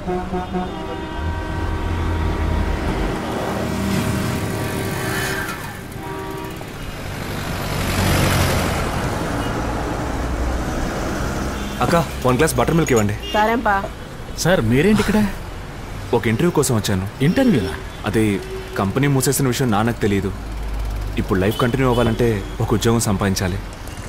అక్క one glass butter milk ఇవ్వండి సరేంపా sir మీరేంటి ఇక్కడ ఒక ఇంటర్వ్యూ కోసం వచ్చాను ఇంటర్వ్యూలా అదే కంపెనీ మూసేసిన విషయం నాన్నకు తెలియదు ఇప్పుడు లైఫ్ కంటిన్యూ అవ్వాలంటే ఒక ఉద్యోగం సంపాదించాలి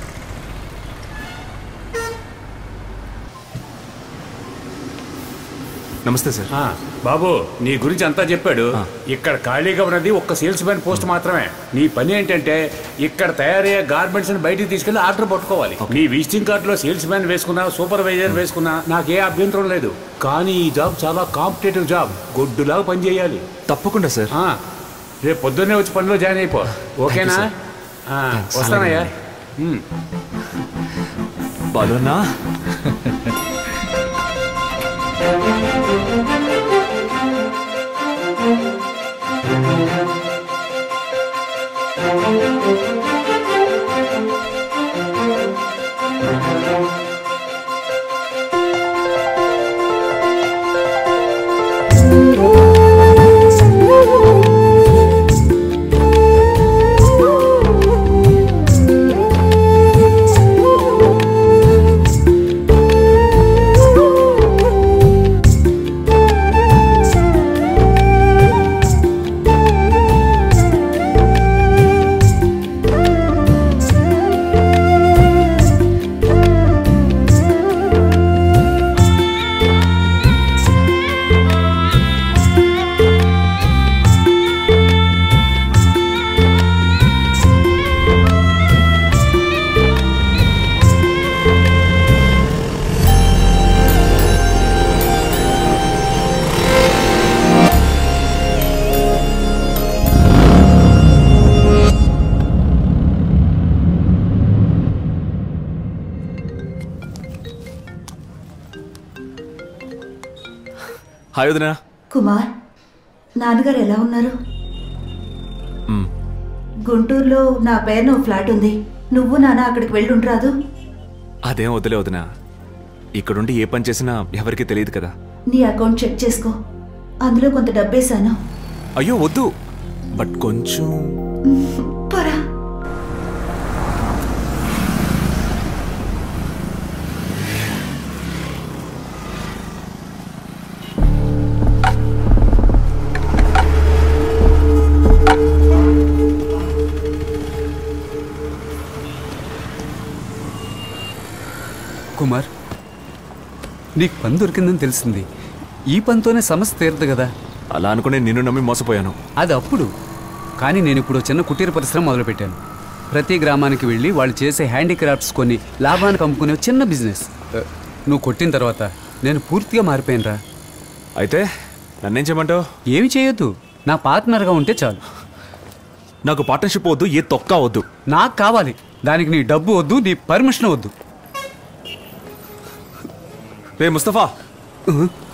నమస్తే సార్ ఆ, బాబు నీ గురించి అంతా చెప్పాడు ఆ. ఇక్కడ ఖాళీగా ఉన్నది ఒక్క సేల్స్ మ్యాన్ పోస్ట్ మాత్రమే నీ పని ఏంటంటే ఇక్కడ తయారయ్యే గార్మెంట్స్ బయటికి తీసుకెళ్లి ఆర్డర్ పట్టుకోవాలి నీ విజిటింగ్ కార్డులో సేల్స్ మ్యాన్ వేసుకున్నా సూపర్వైజర్ వేసుకున్నా నాకే అభ్యంతరం లేదు కానీ ఈ జాబ్ చాలా కాంపిటేటివ్ జాబ్ గొడ్డులాగా పనిచేయాలి తప్పకుండా సార్ ఆ, రేపు పొద్దున్నే వచ్చి పనిలో జాయిన్ అయిపో ఓకేనా ఆ, వస్తానయ్యా ఉమ్. బాలున్నా హాయ్ వదినా కుమార్ నాన్నగారు ఎలా ఉన్నారు మ్, గుంటూరులో నా పేరున ఓ ఫ్లాట్ ఉంది నువ్వు నాన్న అక్కడికి వెళ్ళుంట్రాదు అదేం వదిలే వదినా ఇక్కడుండి ఏ పని చేసినా ఎవరికీ తెలియదు కదా నీ అకౌంట్ చెక్ చేసుకో అందులో కొంత డబ్బేశాను అయ్యో వద్దు బట్ కొంచెం పరా కుమార్ నీకు పని దొరికిందని తెలిసింది ఈ పనితోనే సమస్య తీరదు కదా అలా అనుకునే నిన్ను నమ్మి మోసపోయాను అది అప్పుడు కానీ నేను ఇప్పుడు ఓ చిన్న కుటీర పరిశ్రమ మొదలుపెట్టాను ప్రతి గ్రామానికి వెళ్ళి వాళ్ళు చేసే హ్యాండీక్రాఫ్ట్స్ కొన్ని లాభానికి అమ్ముకునే ఒక చిన్న బిజినెస్ ఆ, నువ్వు కొట్టిన తర్వాత నేను పూర్తిగా మారిపోయానురా అయితే నన్నేం చేయమంటావు ఏమి చేయొద్దు నా పార్ట్నర్గా ఉంటే చాలు నాకు పార్ట్నర్షిప్ వద్దు ఏ తొక్క వద్దు నాకు కావాలి దానికి నీ డబ్బు వద్దు నీ పర్మిషన్ వద్దు రే ముస్తఫా ఉహు.